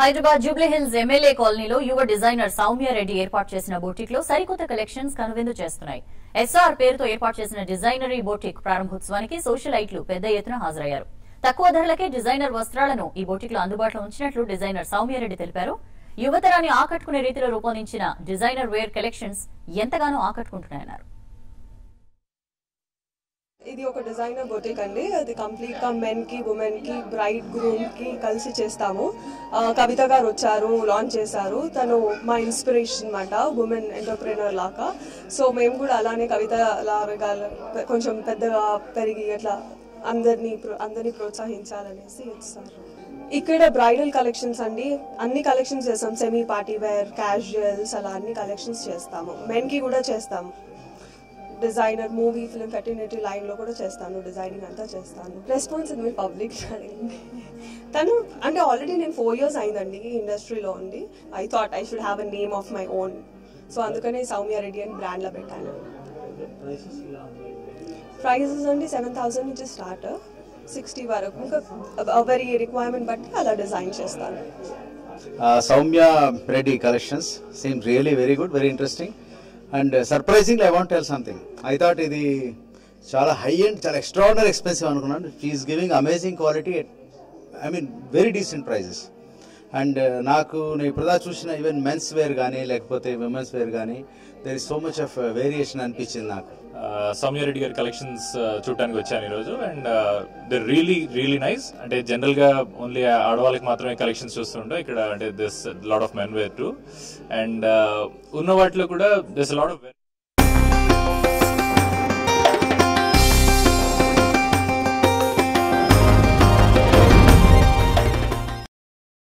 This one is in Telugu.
హైదరాబాద్ జూబ్లీ హిల్స్ ఎమ్మెల్యే కాలనీలో యువ డిజైనర్ సౌమ్య రెడ్డి ఏర్పాటు చేసిన బోటిక్ లో సరికొత్త కలెక్షన్స్ కనువిందు చేస్తున్నాయి ఎస్ఆర్ పేరుతో ఏర్పాటు చేసిన డిజైనరీ బోటిక్ ప్రారంభోత్సవానికి సోషలైట్లు పెద్ద ఎత్తున హాజరయ్యారు తక్కువ ధరలకే డిజైనర్ వస్త్రాలను ఈ బోటిక్ లో అందుబాటులో ఉంచినట్లు డిజైనర్ సౌమ్యారెడ్డి తెలిపారు యువతరాన్ని ఆకట్టుకునే రీతిలో రూపొందించిన డిజైనర్ వేర్ కలెక్షన్స్ ఎంతగానో ఆకట్టుకుంటున్నాయన్నారు ఇది ఒక డిజైనర్ బొటిక్ అండి అది కంప్లీట్ గా మెన్ కి ఉమెన్ కి బ్రైడ్ గ్రూమ్ కి కలిసి చేస్తాము ఆ, కవిత గారు వచ్చారు లాంచ్ చేశారు తను మా ఇన్స్పిరేషన్ అనమాట ఉమెన్ ఎంటర్ప్రీనర్ లాగా సో మేము కూడా అలానే కవిత లాగా కొంచెం పెద్దగా పెరిగి అట్లా అందరినీ ప్రో- అందరినీ ప్రోత్సహించాలనేసి ఇస్తారు ఇక్కడ బ్రైడల్ కలెక్షన్స్ అండి అన్ని కలెక్షన్స్ చేస్తాం సెమీ పార్టీ వేర్ క్యాజువల్స్ అలా అన్ని కలెక్షన్స్ చేస్తాము మెన్ కి కూడా చేస్తాము designer movie film paternity line లో కూడా చేస్తాను డిజైనింగ్ అంతా చేస్తాను రెస్పాన్సిబుల్ పబ్లిక్ తను అంటే ఆల్రెడీ నేను ఫోర్ ఇయర్స్ అయిందండి ఈ ఇండస్ట్రీలో ఉంది I thought I should have a name of my own so అందుకనే సౌమ్య రెడ్డి అని బ్రాండ్లో పెట్టాను ప్రైజెస్ అండి సెవెన్ థౌసండ్ నుంచి స్టార్ట్ సిక్స్టీ వరకు ఇంకా ఎవరి రిక్వైర్మెంట్ బట్టి అలా డిజైన్ చేస్తాను Uh, Soumya Reddy collections seem really very good, very interesting. And uh, surprisingly, I want to tell something. I thought ఇది చాలా హై అండ్ చాలా ఎక్స్ట్రాడినరీ ఎక్స్పెన్సివ్ అనుకున్నాను she is giving amazing quality I mean very decent prices and నాకు నేను ఇప్పుడు చూసిన ఈవెన్ మెన్స్ వేర్ కానీ లేకపోతే విమెన్స్ వేర్ కానీ there is so much of variation అనిపించింది నాకు సౌమ్య రెడ్డి గారి కలెక్షన్స్ చూడటానికి వచ్చాను ఈరోజు and they really really nice అంటే జనరల్ గా ఓన్లీ ఆడవాళ్ళకి మాత్రమే కలెక్షన్స్ చూస్తుండే ఇక్కడ అంటే this lot of men wear to and ఉన్న వాటిలో కూడా దిస్ లాట్ ఆఫ్